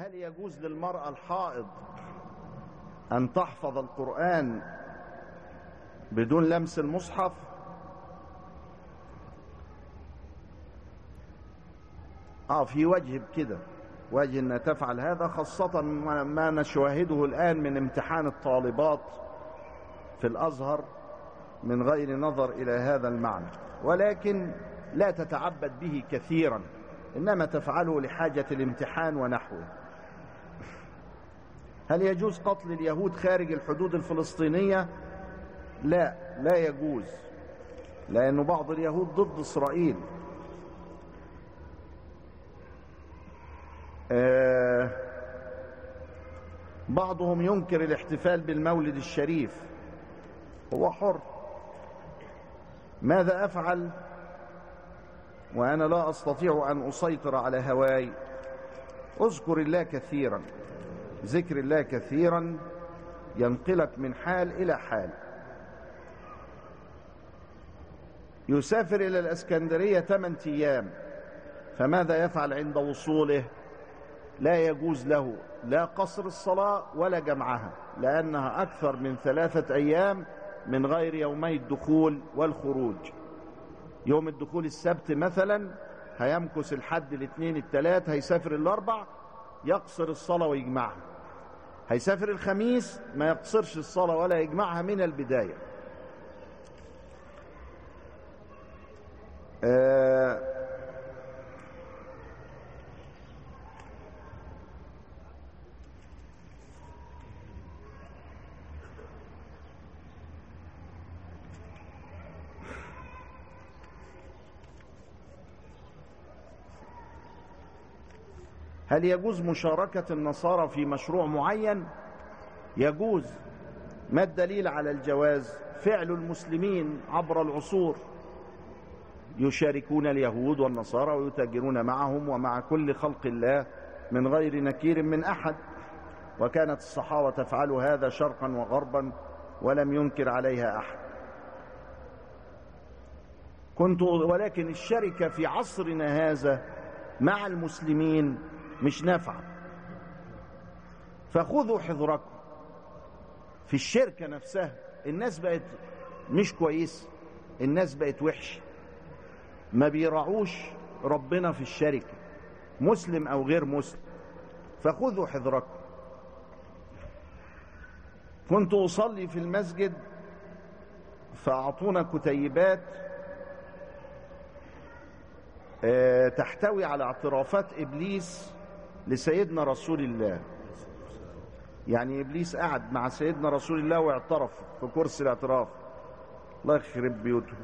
هل يجوز للمرأة الحائض أن تحفظ القرآن بدون لمس المصحف اه في وجه بكده وجه انها تفعل هذا خاصة ما نشاهده الآن من امتحان الطالبات في الأزهر من غير نظر إلى هذا المعنى ولكن لا تتعبد به كثيرا إنما تفعله لحاجة الامتحان ونحوه هل يجوز قتل اليهود خارج الحدود الفلسطينية لا لا يجوز لأن بعض اليهود ضد إسرائيل آه بعضهم ينكر الاحتفال بالمولد الشريف هو حر ماذا أفعل وأنا لا أستطيع أن أسيطر على هواي اذكر الله كثيرا ذكر الله كثيرا ينقلك من حال إلى حال يسافر إلى الأسكندرية 8 أيام فماذا يفعل عند وصوله لا يجوز له لا قصر الصلاة ولا جمعها لأنها أكثر من ثلاثة أيام من غير يومي الدخول والخروج يوم الدخول السبت مثلا هيمكس الحد الاثنين الثلاث هيسافر الاربع يقصر الصلاة ويجمعها هيسافر الخميس ما يقصرش الصلاة ولا يجمعها من البداية آه هل يجوز مشاركة النصارى في مشروع معين يجوز ما الدليل على الجواز فعل المسلمين عبر العصور يشاركون اليهود والنصارى ويتاجرون معهم ومع كل خلق الله من غير نكير من أحد وكانت الصحابة تفعل هذا شرقا وغربا ولم ينكر عليها أحد كنت ولكن الشركة في عصرنا هذا مع المسلمين مش نافعة فخذوا حذركم في الشركة نفسها الناس بقت مش كويس الناس بقت وحش ما بيراعوش ربنا في الشركة مسلم أو غير مسلم فخذوا حذركم كنت أصلي في المسجد فأعطونا كتيبات تحتوي على اعترافات إبليس لسيدنا رسول الله يعني إبليس قعد مع سيدنا رسول الله واعترف في كرسي الاعتراف الله يخرب بيوته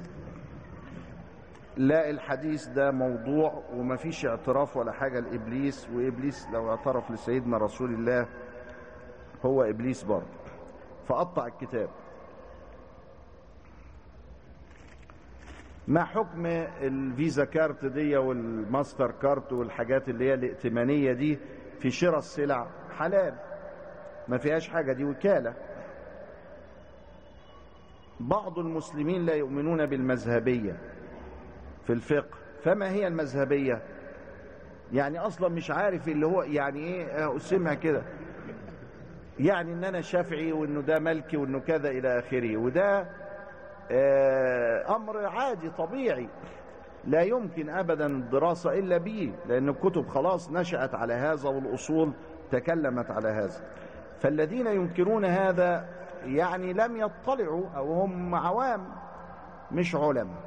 لا الحديث ده موضوع وما فيش اعتراف ولا حاجة لإبليس وإبليس لو اعترف لسيدنا رسول الله هو إبليس برضه فقطع الكتاب ما حكم الفيزا كارت دي والماستر كارت والحاجات اللي هي الائتمانية دي في شراء السلع حلال ما فيهاش حاجة دي وكالة بعض المسلمين لا يؤمنون بالمذهبية في الفقه فما هي المذهبية يعني أصلا مش عارف اللي هو يعني إيه أسمع كده يعني إن أنا شافعي وإنه ده ملكي وإنه كذا إلى آخره وده أمر عادي طبيعي لا يمكن أبدا الدراسة إلا به لأن الكتب خلاص نشأت على هذا والأصول تكلمت على هذا فالذين ينكرون هذا يعني لم يطلعوا أو هم عوام مش علماء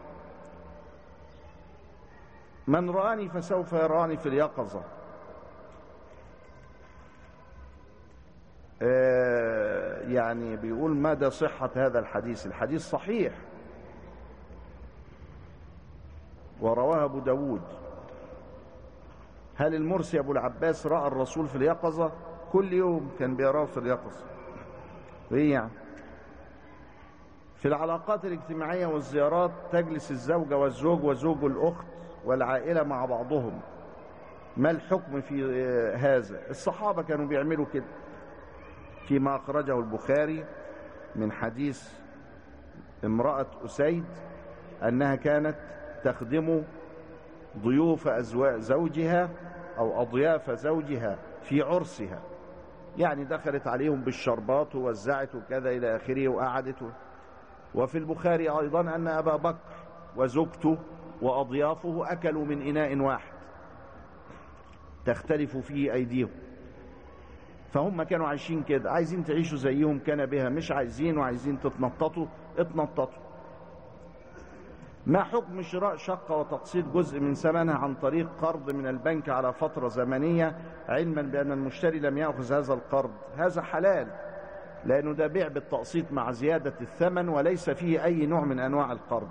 من رآني فسوف يراني في اليقظة يعني بيقول مدى صحة هذا الحديث الحديث صحيح ورواه أبو داود هل المرسي أبو العباس رأى الرسول في اليقظة كل يوم كان بيراه في اليقظة ايه يعني في العلاقات الاجتماعية والزيارات تجلس الزوجة والزوج وزوج الأخت والعائلة مع بعضهم ما الحكم في هذا الصحابة كانوا بيعملوا كده فيما أخرجه البخاري من حديث امرأة أسيد أنها كانت تخدم ضيوف أزواج زوجها أو أضياف زوجها في عرسها يعني دخلت عليهم بالشربات ووزعت وكذا إلى آخره وقعدت وفي البخاري أيضا أن أبا بكر وزوجته وأضيافه أكلوا من إناء واحد تختلف فيه أيديهم فهم كانوا عايشين كده عايزين تعيشوا زيهم كان بها مش عايزين وعايزين تتنططوا اتنططوا ما حكم شراء شقة وتقسيط جزء من ثمنها عن طريق قرض من البنك على فترة زمنية علما بأن المشتري لم يأخذ هذا القرض هذا حلال لأنه ده بيع بالتقسيط مع زيادة الثمن وليس فيه أي نوع من أنواع القرض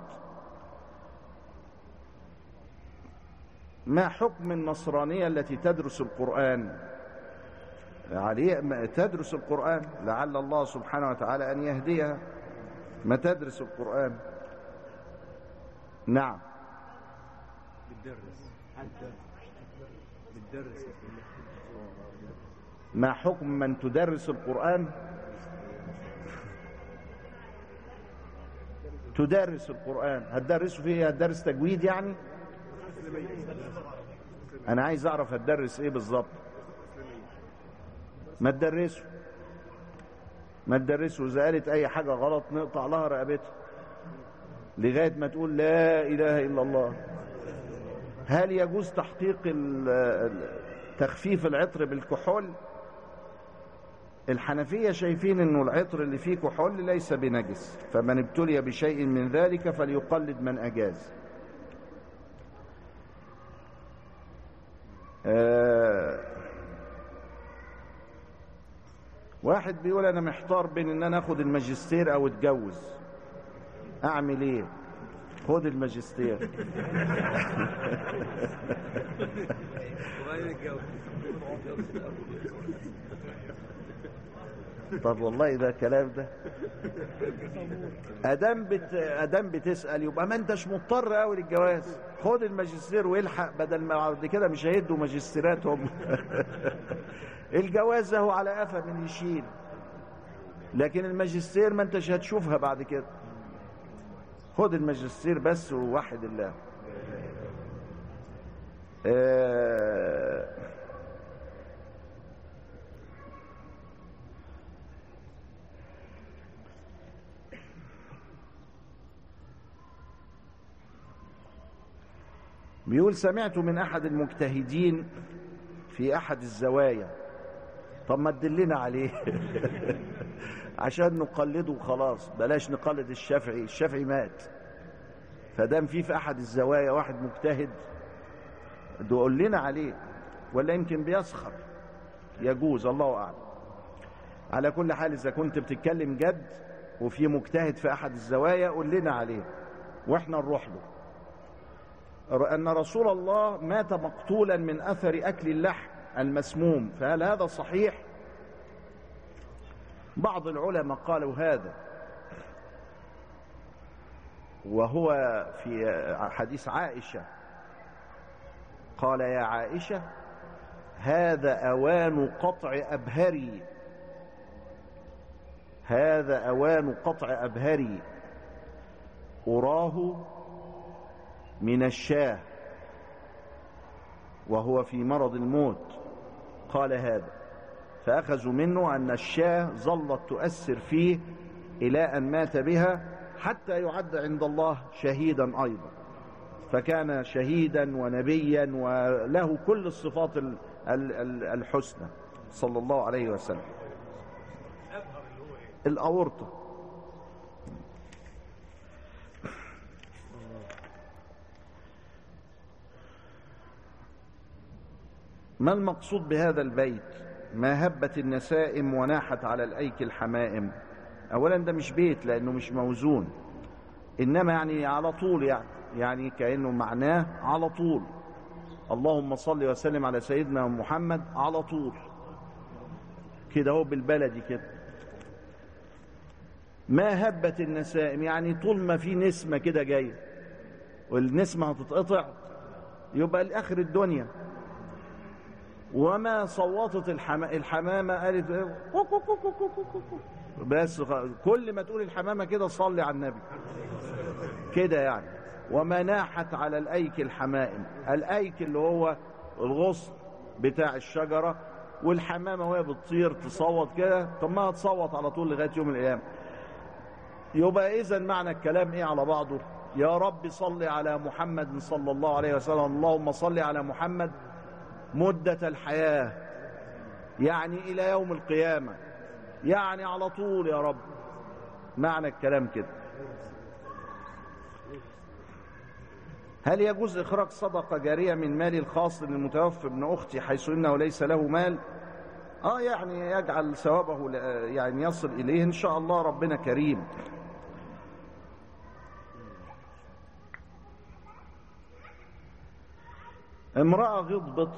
ما حكم النصرانية التي تدرس القرآن عليه تدرس القرآن لعل الله سبحانه وتعالى أن يهديها ما تدرس القرآن نعم بتدرس بتدرس ما حكم من تدرس القرآن تدرس القرآن هتدرسه فيه هتدرس تجويد يعني انا عايز اعرف هتدرس ايه بالظبط ما تدرسه ما تدرسه اذا قالت اي حاجه غلط نقطع لها رقبتها لغايه ما تقول لا اله الا الله هل يجوز تحقيق ال- ال- تخفيف العطر بالكحول الحنفية شايفين انه العطر اللي فيه كحول ليس بنجس فمن ابتلي بشيء من ذلك فليقلد من اجاز آه واحد بيقول انا محتار بين ان انا اخد الماجستير او اتجوز اعمل ايه خد الماجستير وبعدين الجو طب والله ده كلام ده ادام بت... ادام بتسال يبقى ما انتش مضطر قوي للجواز خد الماجستير والحق بدل ما بعد كده مش هيدوا ماجستيرات هم الجواز اهو على قفا من يشيل لكن الماجستير ما انتش هتشوفها بعد كده خد الماجستير بس ووحد الله آه بيقول سمعت من احد المجتهدين في احد الزوايا طب ما تدلنا عليه عشان نقلده وخلاص بلاش نقلد الشافعي الشافعي مات فدام في في احد الزوايا واحد مجتهد قول لنا عليه ولا يمكن بيسخر يجوز الله اعلم على كل حال اذا كنت بتتكلم جد وفي مجتهد في احد الزوايا قول لنا عليه واحنا نروح له أن رسول الله مات مقتولا من أثر أكل اللحم المسموم فهل هذا صحيح؟ بعض العلماء قالوا هذا وهو في حديث عائشة قال يا عائشة هذا أوان قطع أبهري هذا أوان قطع أبهري أراه من الشاه وهو في مرض الموت قال هذا فأخذوا منه أن الشاه ظلت تؤثر فيه إلى أن مات بها حتى يعد عند الله شهيدا أيضا فكان شهيدا ونبيا وله كل الصفات ال- ال- ال- الحسنى صلى الله عليه وسلم الأورطة ما المقصود بهذا البيت ما هبت النسائم وناحت على الأيك الحمائم أولا ده مش بيت لأنه مش موزون إنما يعني على طول يعني يعني كأنه معناه على طول اللهم صل وسلم على سيدنا محمد على طول كده هو بالبلدي كده ما هبت النسائم يعني طول ما في نسمة كده جاية والنسمة هتتقطع يبقى لآخر الدنيا وما صوتت الحما... الحمامة قالت إيه؟ كو كو كو كو كو كو كو كو. بس خ- كل ما تقول الحمامة كده صلي على النبي كده يعني وما ناحت على الأيك الحمائم الأيك اللي هو الغصن بتاع الشجرة والحمامة وهي بتطير تصوت كده طب ما هتصوت على طول لغاية يوم القيامة يبقى إذا معنى الكلام إيه على بعضه يا رب صل على محمد صلى الله عليه وسلم اللهم صل على محمد مدة الحياة يعني إلى يوم القيامة يعني على طول يا رب معنى الكلام كده هل يجوز إخراج صدقة جارية من مالي الخاص للمتوفى ابن أختي حيث إنه ليس له مال آه يعني يجعل ثوابه ل- يعني يصل إليه إن شاء الله ربنا كريم امرأة غضبت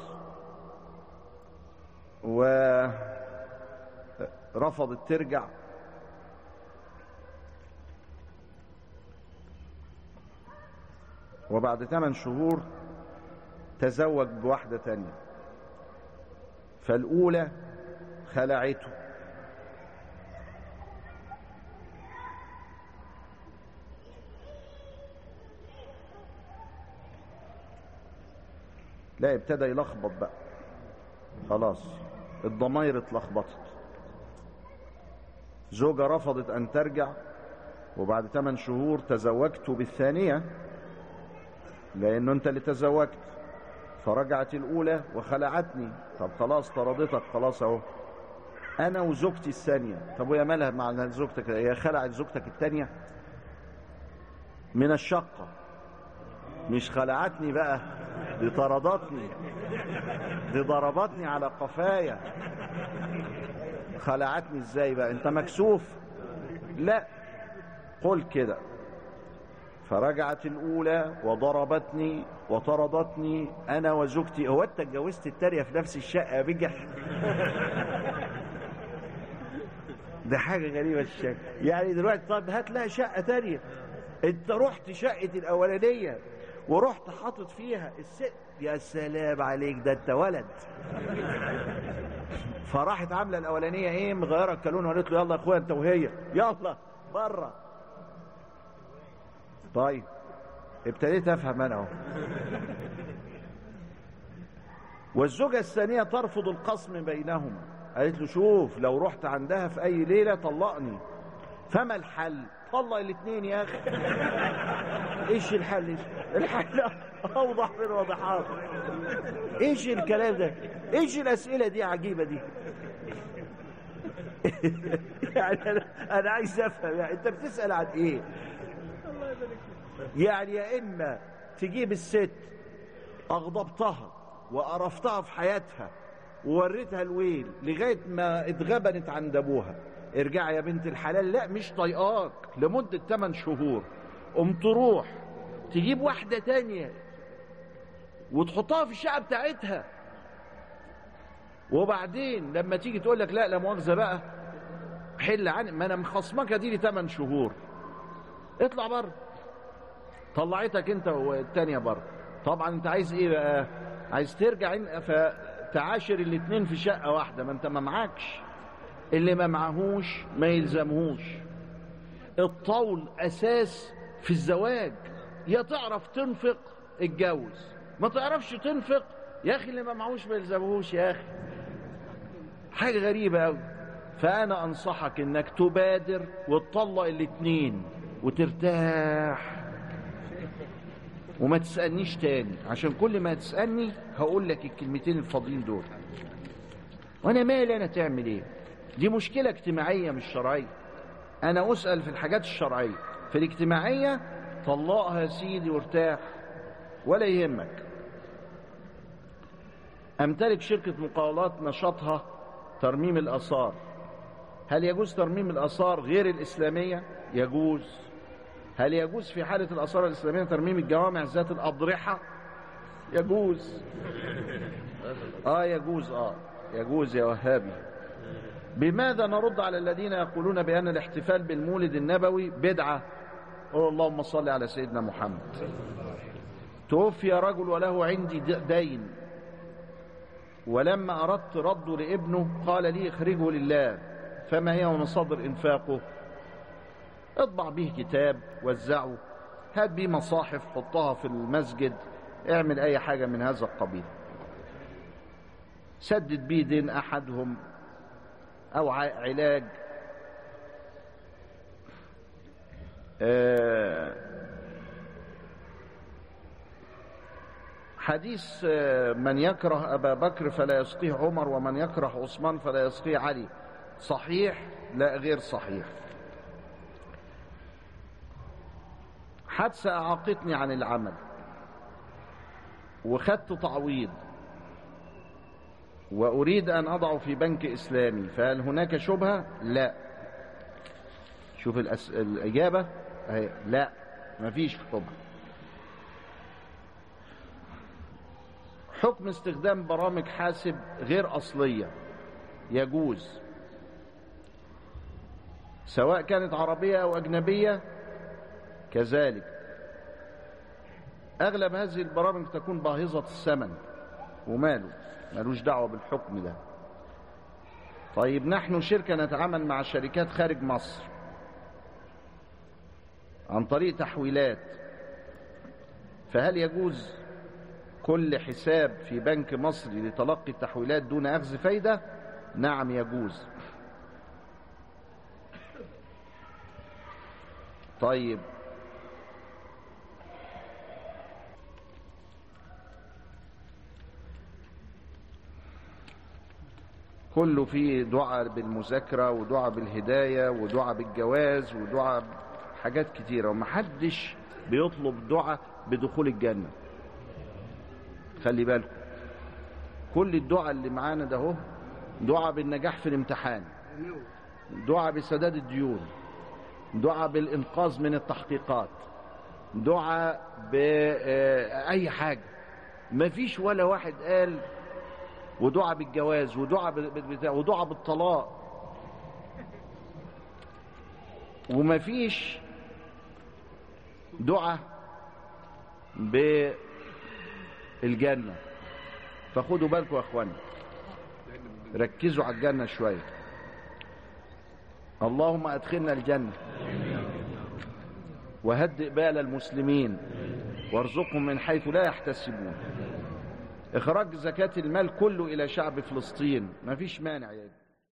ورفضت ترجع وبعد ثمان شهور تزوج بواحدة تانية فالأولى خلعته لا ابتدى يلخبط بقى خلاص الضماير اتلخبطت زوجة رفضت أن ترجع وبعد ثمان شهور تزوجت بالثانية لأنه أنت اللي تزوجت فرجعت الأولى وخلعتني طب خلاص طردتك خلاص أهو أنا وزوجتي الثانية طب ويا مالها مع زوجتك هي خلعت زوجتك الثانية من الشقة مش خلعتني بقى دي طردتني دي ضربتني على قفايا خلعتني ازاي بقى انت مكسوف لا قل كده فرجعت الأولى وضربتني وطردتني أنا وزوجتي هو أنت اتجوزت التانية في نفس الشقة يا بجح ده حاجة غريبة الشكل يعني دلوقتي طب هات لها شقة تانية أنت رحت شقة الأولانية ورحت حاطط فيها الست يا سلام عليك ده أنت ولد فراحت عاملة الأولانية إيه مغيرة الكالون وقالت له يلا يا أخويا أنت وهي يلا بره طيب ابتديت افهم انا اهو والزوجة الثانية ترفض القسم بينهما قالت له شوف لو رحت عندها في اي ليلة طلقني فما الحل طلق الاثنين يا اخي ايش الحل الحل اوضح من الوضحات ايش الكلام ده ايش الاسئلة دي عجيبة دي يعني انا انا عايز افهم يعني انت بتسأل عن ايه يعني يا إما تجيب الست أغضبتها وقرفتها في حياتها ووريتها الويل لغاية ما اتغبنت عند أبوها ارجعي يا بنت الحلال لا مش طايقاك لمدة 8 شهور قوم تروح تجيب واحدة تانية وتحطها في الشقة بتاعتها وبعدين لما تيجي تقول لك لا لا مؤاخذة بقى حل عني ما انا مخصمك دي لي 8 شهور اطلع بره طلعتك انت والتانية بره طبعا انت عايز ايه بقى عايز ترجع ان- فتعاشر الاتنين في شقة واحدة ما انت ما معكش اللي ما معهوش ما يلزمهوش الطول اساس في الزواج يا تعرف تنفق اتجوز ما تعرفش تنفق يا اخي اللي ما معهوش ما يلزمهوش يا اخي حاجة غريبة قوي فانا انصحك انك تبادر وتطلق الاتنين وترتاح وما تسألنيش تاني عشان كل ما تسألني هقول لك الكلمتين الفاضلين دول وانا مالي انا تعمل ايه دي مشكلة اجتماعية مش شرعية انا اسأل في الحاجات الشرعية في الاجتماعية طلقها يا سيدي وارتاح ولا يهمك امتلك شركة مقاولات نشاطها ترميم الاثار هل يجوز ترميم الاثار غير الاسلامية يجوز هل يجوز في حالة الآثار الإسلامية ترميم الجوامع ذات الأضرحة؟ يجوز. آه يجوز آه يجوز يا وهابي. بماذا نرد على الذين يقولون بأن الاحتفال بالمولد النبوي بدعة؟ قل اللهم صل على سيدنا محمد. توفي رجل وله عندي دين ولما أردت رده لابنه قال لي اخرجه لله فما هي مصادر إنفاقه؟ اطبع به كتاب وزعه هات بيه مصاحف حطها في المسجد اعمل اي حاجة من هذا القبيل سدد بيه دين أحدهم أو ع- علاج آه، حديث آه، من يكره أبا بكر فلا يسقيه عمر ومن يكره عثمان فلا يسقيه علي صحيح لا غير صحيح حادثة أعاقتني عن العمل وخدت تعويض وأريد أن أضعه في بنك إسلامي فهل هناك شبهة؟ لا شوف الأس... الإجابة أهي لا مفيش شبهة حكم استخدام برامج حاسب غير أصلية يجوز سواء كانت عربية أو أجنبية كذلك أغلب هذه البرامج تكون باهظة الثمن وماله ملوش دعوة بالحكم ده طيب نحن شركة نتعامل مع شركات خارج مصر عن طريق تحويلات فهل يجوز كل حساب في بنك مصري لتلقي التحويلات دون أخذ فايدة نعم يجوز طيب كله فيه دعاء بالمذاكرة ودعاء بالهداية ودعاء بالجواز ودعاء حاجات كتيرة ومحدش بيطلب دعاء بدخول الجنة خلي بالكم كل الدعاء اللي معانا ده هو دعاء بالنجاح في الامتحان دعاء بسداد الديون دعاء بالإنقاذ من التحقيقات دعاء بأي حاجة مفيش ولا واحد قال ودعاء بالجواز ودعاء بال- ودعاء بالطلاق ومفيش دعاء بالجنة فخدوا بالكم يا اخوانا ركزوا على الجنة شوية اللهم ادخلنا الجنة وهدئ بال المسلمين وارزقهم من حيث لا يحتسبون اخراج زكاة المال كله الى شعب فلسطين مفيش مانع يا